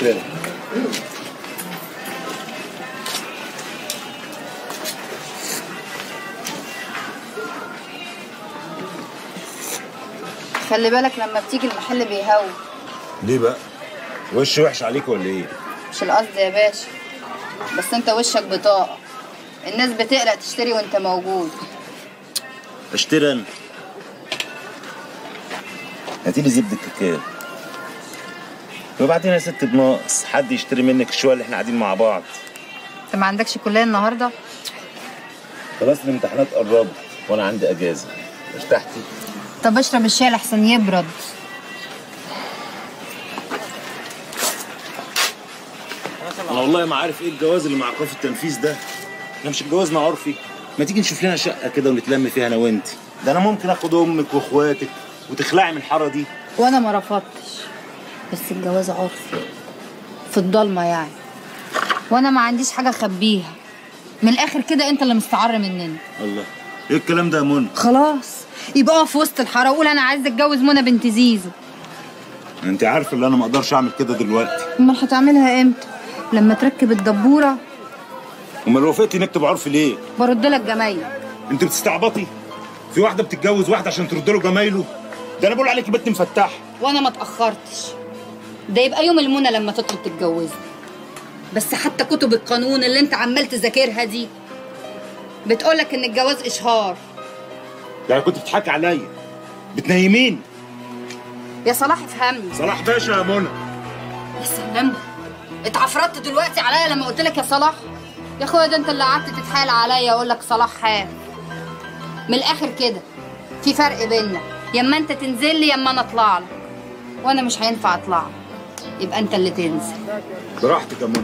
الشارع خلي بالك لما بتيجي المحل بيهوي ليه بقى؟ وش وحش عليك ولا ايه؟ مش القصد يا باشا بس انت وشك بطاقة الناس بتقلق تشتري وانت موجود اشتري انا هاتيلي زبدة كاكاو وبعدين يا ست بناقص حد يشتري منك الشوية اللي احنا قاعدين مع بعض انت ما عندكش كلية النهاردة خلاص الامتحانات قربت وانا عندي اجازة ارتحتي؟ طب اشرب الشاي لحسن يبرد انا والله ما عارف ايه الجواز اللي مع ايقاف التنفيذ ده احنا مش اتجوزنا عرفي ما تيجي نشوف لنا شقه كده ونتلم فيها انا وانت ده انا ممكن اخد امك واخواتك وتخلعي من الحاره دي وانا ما رفضتش بس الجواز عرفي في الضلمة يعني وانا ما عنديش حاجة اخبيها من الاخر كده انت اللي مستعر مننا الله ايه الكلام ده يا منى خلاص يبقى اقف في وسط الحاره وقول انا عايزه اتجوز منى بنت زيزو انت عارفه ان انا ما اقدرش اعمل كده دلوقتي امال هتعملها امتى لما تركب الدبوره امال وافقتي نكتب عرفي ليه برد لك جمايل انت بتستعبطي في واحده بتتجوز واحده عشان ترد له جمايله ده انا بقول عليكي بنت مفتاح وانا ما اتاخرتش ده يبقى يوم المنى لما تطلب تتجوزني بس حتى كتب القانون اللي انت عمال تذاكرها دي بتقولك ان الجواز اشهار يعني كنت بتضحكي عليا بتنيمين يا صلاح افهمني صلاح باشا يا منى يا سلام اتعفرت دلوقتي عليا لما قلت لك يا صلاح يا اخويا ده انت اللي قعدت تتحايل عليا اقول لك صلاح حاف من الاخر كده في فرق بيننا يا اما انت تنزل لي يا اما انا اطلع لك وانا مش هينفع اطلع لك. يبقى انت اللي تنزل براحتك يا منى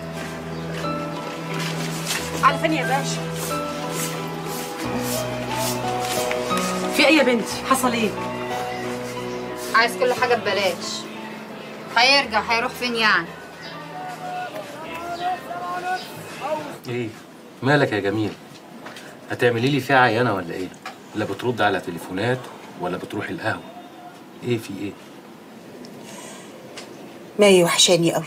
على فين يا باشا في ايه يا بنتي حصل ايه عايز كل حاجه ببلاش هيرجع هيروح فين يعني ايه مالك يا جميل هتعملي لي فيها عيانه ولا ايه لا بترد على تليفونات ولا بتروحي القهوه ايه في ايه ماي وحشاني قوي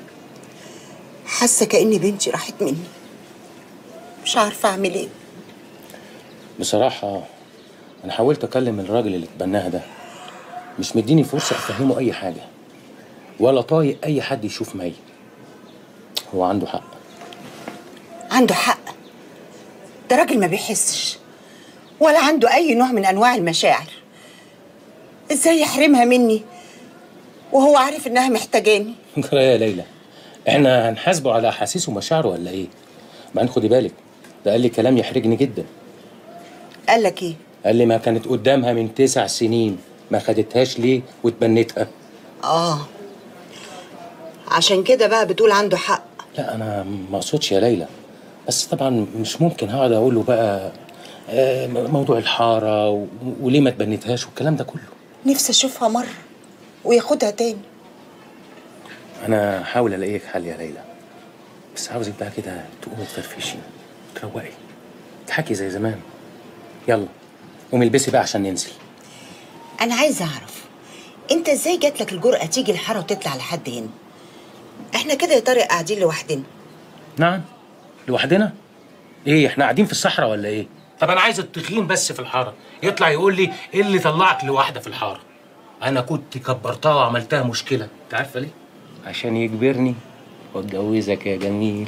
حاسه كأن بنتي راحت مني مش عارفه اعمل ايه بصراحه انا حاولت اكلم الراجل اللي اتبناها ده مش مديني فرصه افهمه اي حاجه ولا طايق اي حد يشوف مي هو عنده حق عنده حق ده راجل ما بيحسش ولا عنده اي نوع من انواع المشاعر ازاي يحرمها مني وهو عارف انها محتاجاني جرى يا ليلى احنا هنحاسبه على احاسيسه ومشاعره ولا ايه بعدين خدي بالك ده قال لي كلام يحرجني جدا قال لك ايه قال لي ما كانت قدامها من تسع سنين ما خدتهاش ليه واتبنتها اه عشان كده بقى بتقول عنده حق لا انا ما اقصدش يا ليلى بس طبعا مش ممكن هقعد اقول له بقى آه، موضوع الحاره و- وليه ما تبنتهاش والكلام ده كله نفسي اشوفها مره وياخدها تاني انا هحاول الاقيك حل يا ليلى بس عاوزك بقى كده تقومي تفرفشي تروقي تحكي زي زمان يلا قومي البسي بقى عشان ننزل انا عايزه اعرف انت ازاي جات لك الجرأه تيجي الحاره وتطلع لحد هنا احنا كده يا طارق قاعدين لوحدنا نعم لوحدنا ايه احنا قاعدين في الصحراء ولا ايه طب انا عايز التخين بس في الحاره يطلع يقول لي ايه اللي طلعك لوحده في الحاره انا كنت كبرتها وعملتها مشكله انت عارفه ليه عشان يجبرني واتجوزك يا جميل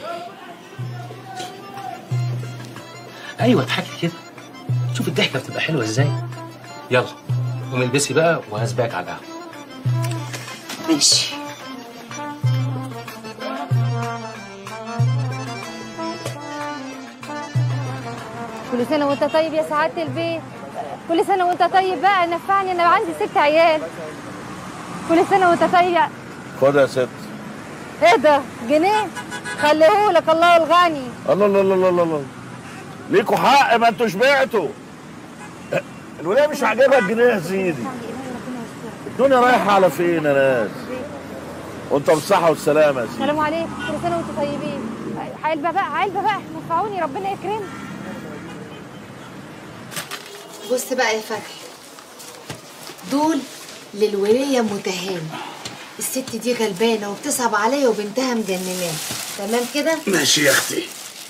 ايوه اضحكي كده شوف الضحكه بتبقى حلوه ازاي يلا قومي البسي بقى وهسبقك على القهوه ماشي كل سنة وانت طيب يا سعادة البيت كل سنة وانت طيب بقى نفعني انا عندي ست عيال كل سنة وانت طيب خد يا ست ايه ده جنيه خليهولك الله الغني الله الله الله الله الله ليكوا حق ما انتوا شبعتوا الولايه مش عاجبها الجنيه يا سيدي الدنيا رايحه على فين يا ناس وانت بالصحه والسلامه يا سيدي السلام عليكم كل سنة وانتم طيبين علبة بقى علبة بقى نفعوني ربنا يكرمك بص بقى يا فتحي دول للولية متهانة الست دي غلبانه وبتصعب عليا وبنتها مجنناه تمام كده ماشي يا اختي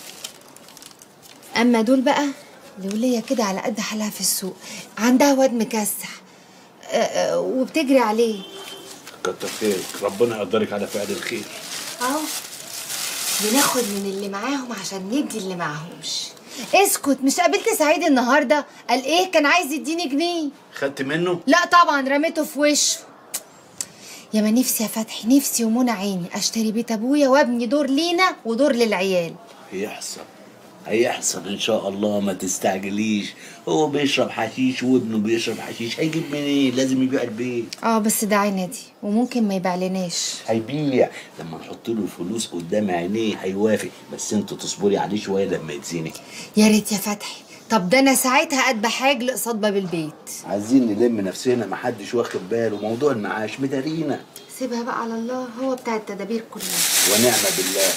اما دول بقى لولية كده على قد حالها في السوق عندها واد مكسح آه، آه، وبتجري عليه كتر خيرك ربنا يقدرك على فعل الخير اهو بناخد من اللي معاهم عشان ندي اللي معاهمش اسكت مش قابلت سعيد النهارده قال ايه كان عايز يديني جنيه خدت منه لا طبعا رميته في وشه يا ما نفسي يا فتحي نفسي ومنى عيني اشتري بيت ابويا وابني دور لينا ودور للعيال هيحصل هيحصل ان شاء الله ما تستعجليش هو بيشرب حشيش وابنه بيشرب حشيش هيجيب منين لازم يبيع البيت اه بس ده عينادي وممكن ما يبيعلناش هيبيع لما نحط له الفلوس قدام عينيه هيوافق بس انت تصبري عليه شويه لما يتزنق يا ريت يا فتحي طب ده انا ساعتها قد حاج قصاد باب البيت عايزين نلم نفسنا محدش واخد باله موضوع المعاش مدارينا سيبها بقى على الله هو بتاع التدابير كلها ونعم بالله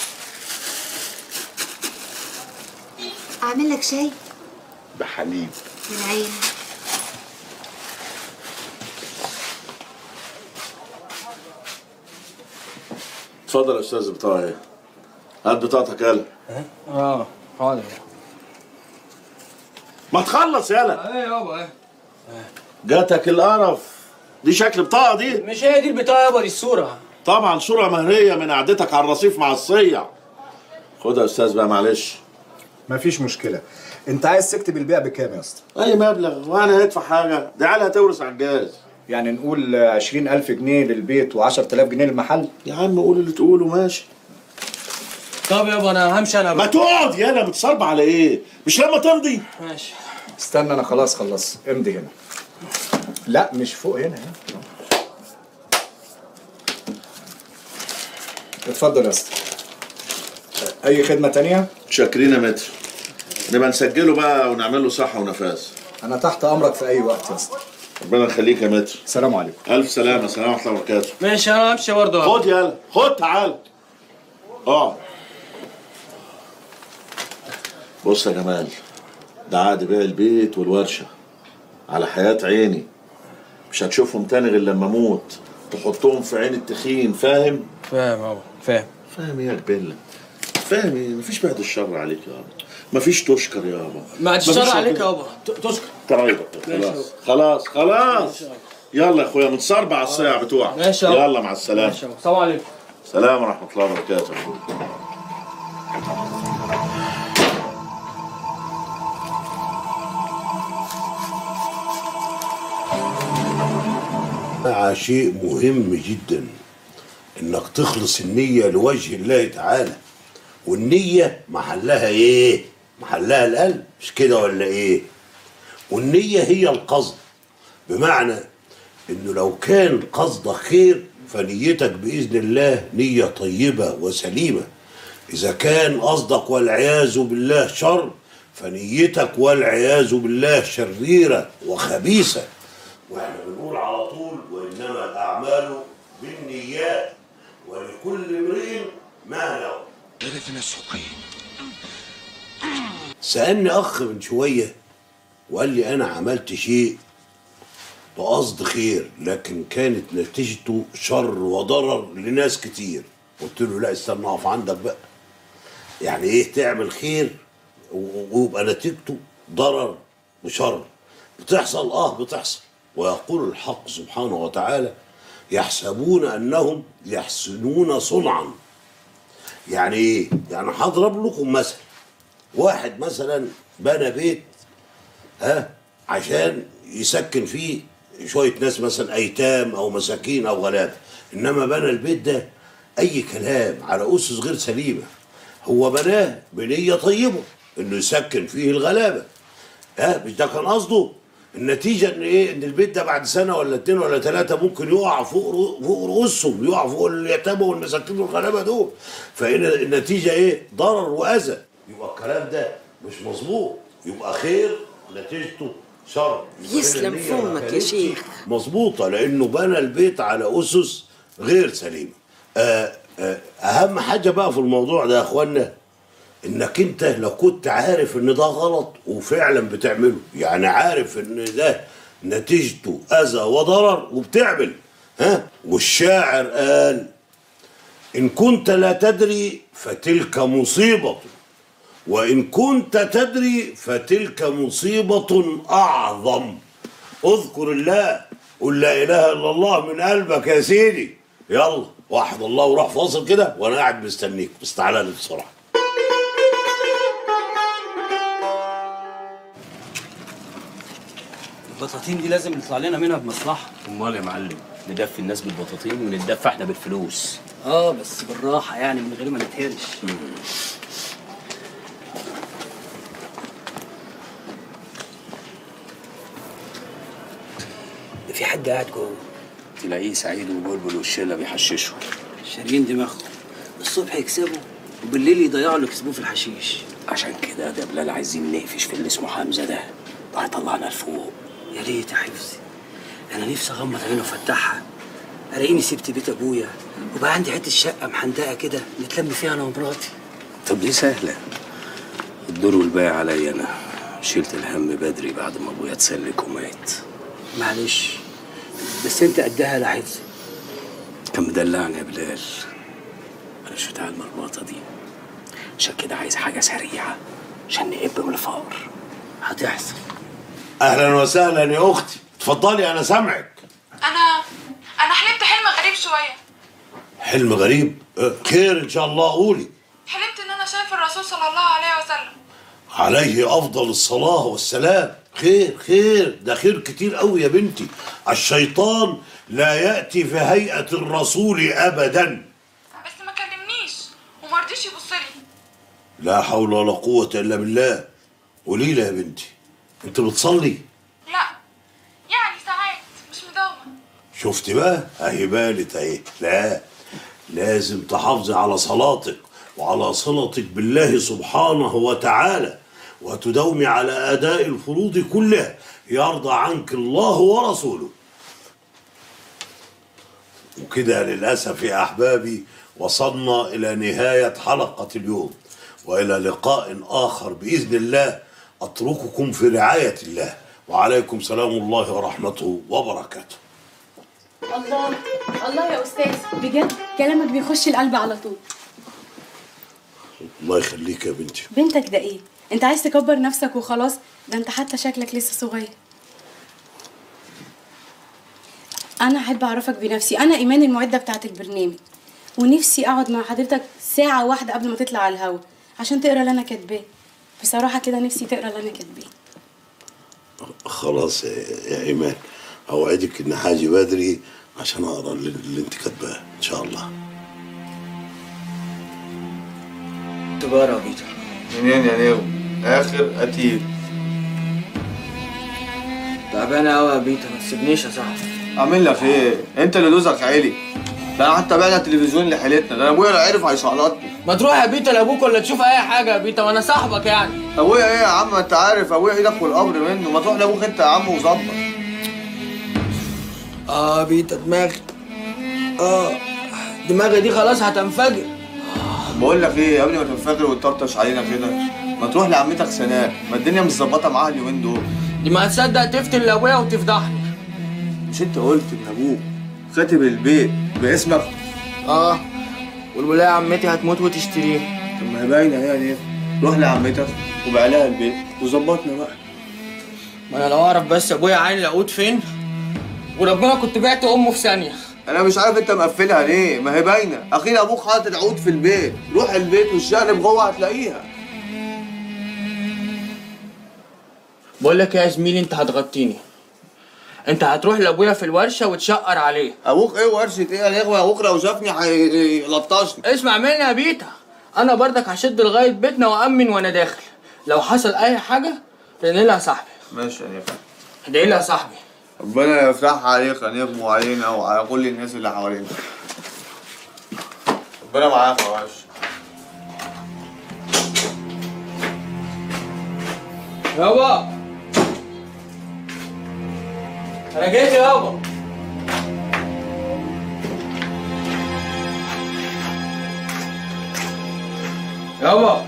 اعمل لك شاي بحليب من عيني اتفضل يا استاذ بطاقه هات بطاقتك يلا اه حاضر ما تخلص يلا ايه يابا ايه جاتك القرف دي شكل بطاقه دي مش هي دي البطاقه يابا دي الصوره طبعا صوره مهريه من قعدتك على الرصيف مع الصيع خدها يا استاذ بقى معلش مفيش مشكلة انت عايز تكتب البيع بكام يا اسطى؟ اي مبلغ وانا هدفع حاجه دي عيال هتورث على الجهاز يعني نقول عشرين ألف جنيه للبيت وعشرة آلاف جنيه للمحل يا عم قول اللي تقوله ماشي طب يابا انا همشي انا ما بقى تقعد يالا متصرب على ايه مش لما تمضي ماشي استنى أنا خلاص خلص امضي هنا لا مش فوق هنا هنا اتفضل يا اسطى أي خدمة تانية؟ شاكرين يا متر نبقى نسجله بقى ونعمل له صحه ونفاذ أنا تحت أمرك في أي وقت يا اسطى ربنا يخليك يا متر السلام عليكم الف سلامه سلام ورحمه الله وبركاته ماشي انا همشي برضه يابا. خد يالا خد تعال اقعد بص يا جمال ده عقد بيع البيت والورشه على حياه عيني مش هتشوفهم تاني غير لما اموت تحطهم في عين التخين فاهم فاهم يابا فاهم فاهم ايه يا جبله فاهم ايه مفيش بعد الشر عليك يابا مفيش تشكر يابا ما مفيش تشتغل عليك ربنا- يابا ت- تشكر طيب ماشي خلاص خلاص خلاص يلا يا اخويا متصربع على الصيع بتوعك ماشي يابا. يلا مع السلامه ماشي يابا السلام عليكم سلام ورحمه الله وبركاته مع شيء مهم جدا انك تخلص النية لوجه الله تعالى والنية محلها ايه محلها القلب مش كده ولا ايه والنية هي القصد بمعنى انه لو كان قصدك خير فنيتك باذن الله نية طيبة وسليمة اذا كان قصدك والعياذ بالله شر فنيتك والعياذ بالله شريرة وخبيثة واحنا بنقول على طول وانما الاعمال بالنيات ولكل امرئ ما نوى سالني اخ من شويه وقال لي انا عملت شيء بقصد خير لكن كانت نتيجته شر وضرر لناس كتير قلت له لا استنى اقف عندك بقى يعني ايه تعمل خير و- ويبقى نتيجته ضرر وشر بتحصل اه بتحصل ويقول الحق سبحانه وتعالى يحسبون انهم يحسنون صنعا يعني ايه يعني هضرب لكم مثل واحد مثلا بنى بيت ها عشان يسكن فيه شويه ناس مثلا ايتام او مساكين او غلابه انما بنى البيت ده اي كلام على اسس غير سليمه هو بناه بنيه طيبه انه يسكن فيه الغلابه ها مش ده كان قصده النتيجه ان ايه ان البيت ده بعد سنه ولا اتنين ولا ثلاثه ممكن يقع فوق رو- فوق رؤوسهم يقع فوق اليتامى والمساكين والغلابه دول فهنا النتيجه ايه ضرر واذى يبقى الكلام ده مش مظبوط يبقى خير نتيجته شر يبقى هنا يسلم النية ما فمك يا كانتش شيخ. مظبوطه لانه بنى البيت على اسس غير سليمه آه آه اهم حاجه بقى في الموضوع ده يا اخوانا انك انت لو كنت عارف ان ده غلط وفعلا بتعمله يعني عارف ان ده نتيجته اذى وضرر وبتعمل ها والشاعر قال إن كنت لا تدري فتلك مصيبة وإن كنت تدري فتلك مصيبة أعظم اذكر الله قل لا إله إلا الله من قلبك يا سيدي يلا واحد الله وروح فاصل كده وأنا قاعد مستنيك بس تعالى لي بسرعة البطاطين دي لازم يطلع لنا منها بمصلحه امال يا معلم ندفي الناس بالبطاطين وندفع احنا بالفلوس اه بس بالراحه يعني من غير ما نتهرش ده في حد قاعد جوه تلاقيه سعيد وبلبل والشله بيحششوا شاريين دماغهم الصبح يكسبوا وبالليل يضيعوا اللي كسبوه في الحشيش عشان كده ده بلال عايزين نقفش في اللي اسمه حمزه ده ده هيطلعنا لفوق يا ريت يا حفظي انا نفسي اغمض عيني وافتحها الاقيني سبت بيت ابويا وبقى عندي حته شقه محندقه كده نتلم فيها انا ومراتي طب دي سهله الدور والباقي عليا انا شلت الهم بدري بعد ما ابويا اتسلك ومات معلش بس انت قدها يا حفظي كان مدلعني يا بلال انا مش بتاع المرمطه دي عشان كده عايز حاجه سريعه عشان نقب من الفقر هتحصل أهلا وسهلا يا أختي اتفضلي أنا سامعك انا انا حلمت حلم غريب شويه حلم غريب أه، خير إن شاء الله قولي حلمت ان انا شايف الرسول صلى الله عليه وسلم عليه افضل الصلاه والسلام خير خير ده خير كتير قوي يا بنتي الشيطان لا ياتي في هيئه الرسول ابدا بس ما كلمنيش وما رضيش يبص لي لا حول ولا قوه الا بالله قولي لي يا بنتي انت بتصلي لا يعني ساعات مش مداومه شفت بقى اهي بانت اهي لا لازم تحافظي على صلاتك وعلى صلتك بالله سبحانه وتعالى وتداومي على اداء الفروض كلها يرضى عنك الله ورسوله وكده للاسف يا احبابي وصلنا الى نهايه حلقه اليوم والى لقاء اخر باذن الله اترككم في رعايه الله وعليكم سلام الله ورحمته وبركاته الله الله يا استاذ بجد كلامك بيخش القلب على طول الله يخليك يا بنتي بنتك ده ايه انت عايز تكبر نفسك وخلاص ده انت حتى شكلك لسه صغير انا احب اعرفك بنفسي انا ايمان المعده بتاعه البرنامج ونفسي اقعد مع حضرتك ساعه واحده قبل ما تطلع على الهوا عشان تقرا اللي انا كاتباه بصراحه كده نفسي تقرا اللي انا كاتباه خلاص يا يا ايمان اوعدك ان حاجه بدري عشان اقرا اللي, اللي انت كاتباه ان شاء الله تبقى يا بيتر منين يا نيو اخر قتيل تعبان قوي يا بيتر ما تسيبنيش يا صاحبي اعمل لك ايه انت اللي لوزك عالي ده انا حتى بعنا التلفزيون اللي حيلتنا ده انا ابويا لو عرف هيشقلطني ما تروح يا بيتر لابوك ولا تشوف اي حاجه يا بيتر وانا صاحبك يعني ابويا ايه يا عم انت عارف ابويا ايدك والقبر منه ما تروح لابوك انت يا عم وظبط اه بيتر دماغي اه دماغي دي خلاص هتنفجر بقول لك ايه قبل ما تنفجر وتطرطش علينا كده ما تروح لعمتك سناء ما الدنيا مش ظبطه معاها اليومين دول دي ما هتصدق تفتن لابويا وتفضحني مش انت قلت ان ابوك كاتب البيت باسمك اه والولايه عمتي هتموت وتشتريه طب ما هي باينه يعني روح لعمتك وبيع لها البيت وظبطنا بقى ما انا لو اعرف بس ابويا عين العقود فين وربنا كنت بعت امه في ثانيه انا مش عارف انت مقفلها ليه ما هي باينه اخيرا ابوك حاطط العود في البيت روح البيت والشقلب جوه هتلاقيها بقول لك يا زميلي انت هتغطيني انت هتروح لابويا في الورشه وتشقر عليه ابوك ايه ورشه ايه يا اخويا ابوك لو شافني هيلطشني اسمع مني يا بيتا انا برضك هشد لغايه بيتنا وامن وانا داخل لو حصل اي حاجه رن لها صاحبي ماشي يا نجم ادعي لها صاحبي ربنا يفتحها عليك يا نجم وعلينا وعلى كل الناس اللي حوالينا ربنا معاك يا باشا يابا انا جيت يابا يابا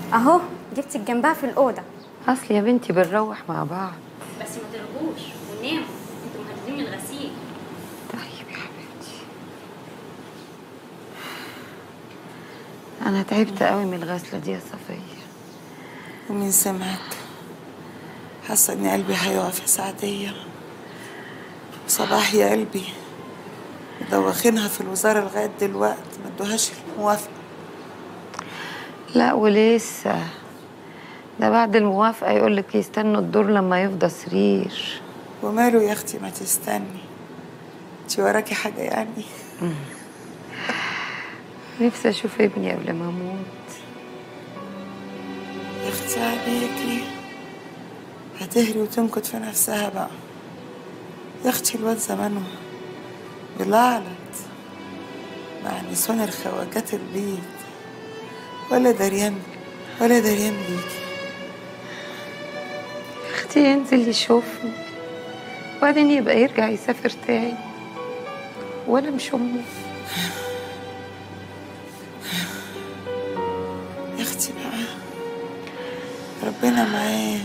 اهو جبتك جنبها في الاوضه اصل يا بنتي بنروح مع بعض بس ما ترجوش وناموا انتوا مهددين من الغسيل انا تعبت قوي من الغسله دي يا صفيه ومين سمعك حاسه ان قلبي هيقف يا سعديه صباح يا قلبي مدوخينها في الوزاره لغايه دلوقتي ما ادوهاش الموافقه لا ولسه ده بعد الموافقه يقول لك يستنوا الدور لما يفضى سرير وماله يا اختي ما تستني انت وراكي حاجه يعني نفسي اشوف ابني قبل ما اموت يا اختي عليكي هتهري وتنكد في نفسها بقى يا اختي الواد زمانه بلعلت مع نسوان الخواجات البيت ولا دريان ولا دريان بيكي اختي ينزل يشوفني وبعدين يبقى يرجع يسافر تاني وانا مش امه يا اختي بقى ربنا معاه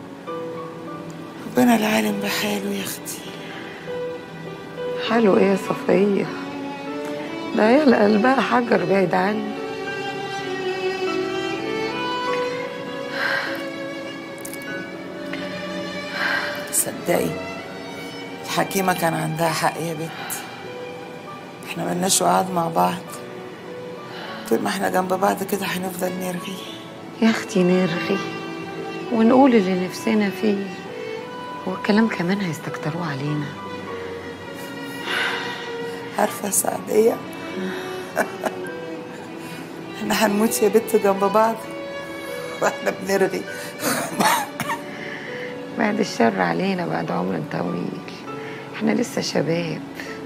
ربنا العالم بحاله يا اختي حلو ايه يا صفيه ده عيال قلبها حجر بعيد عني صدقي الحكيمة كان عندها حق يا بت احنا ملناش وعد مع بعض طول ما احنا جنب بعض كده هنفضل نرغي يا اختي نرغي ونقول اللي نفسنا فيه هو الكلام كمان هيستكتروه علينا عارفة يا سعدية احنا هنموت يا بت جنب بعض واحنا بنرغي بعد الشر علينا بعد عمر طويل احنا لسه شباب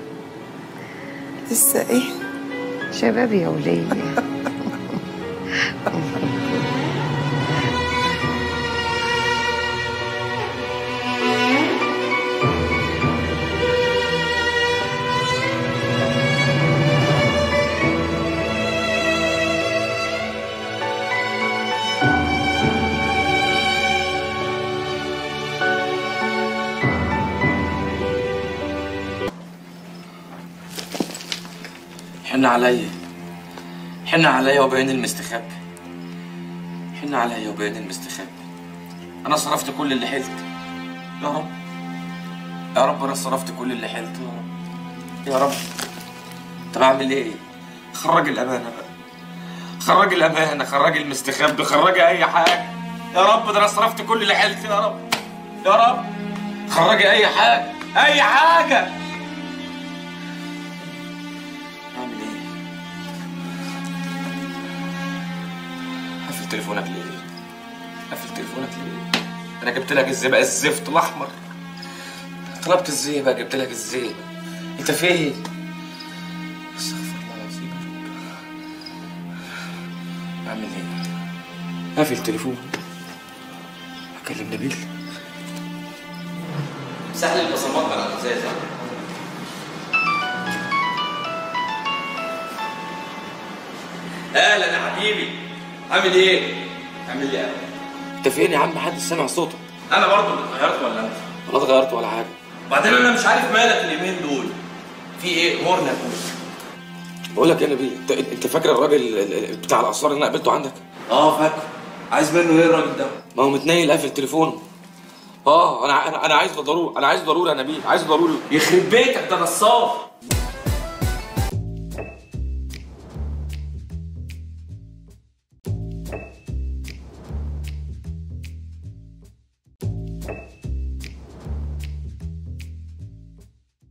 لسه ايه شباب يا ولية حن عليا حن عليا وبين المستخبي حن عليا وبين المستخبي انا صرفت كل اللي حلت يا رب يا رب انا صرفت كل اللي حلت يا رب يا رب طب اعمل ايه خرج الامانه بقى خرج الامانه خرج المستخبي خرج اي حاجه يا رب ده انا صرفت كل اللي حلت يا رب يا رب خرج اي حاجه اي حاجه اعمل ايه قفل تليفونك ليه قفل تليفونك ليه انا جبت لك الزئبق الزفت الاحمر طلبت الزئبق جبت لك الزئبق انت فين استغفر الله العظيم يا رب اعمل ايه قفل التليفون اكلم نبيل سهل البصمات على الازاز ها اهلا يا حبيبي عامل ايه؟ عامل ايه؟ انت فين يا عم محدش سامع صوتك انا برضه اللي اتغيرت ولا انت؟ ولا اتغيرت ولا حاجه وبعدين انا مش عارف مالك اليومين دول في ايه؟ مورنا يا بقول لك ايه يا نبيل انت انت فاكر الراجل ال- ال- بتاع الاسرار اللي انا قابلته عندك؟ اه فاكر عايز منه ايه الراجل ده؟ ما هو متنيل قافل تليفونه اه انا انا انا عايز ضروري انا عايز ضروري يا نبيل عايز ضروري يخرب بيتك ده نصاب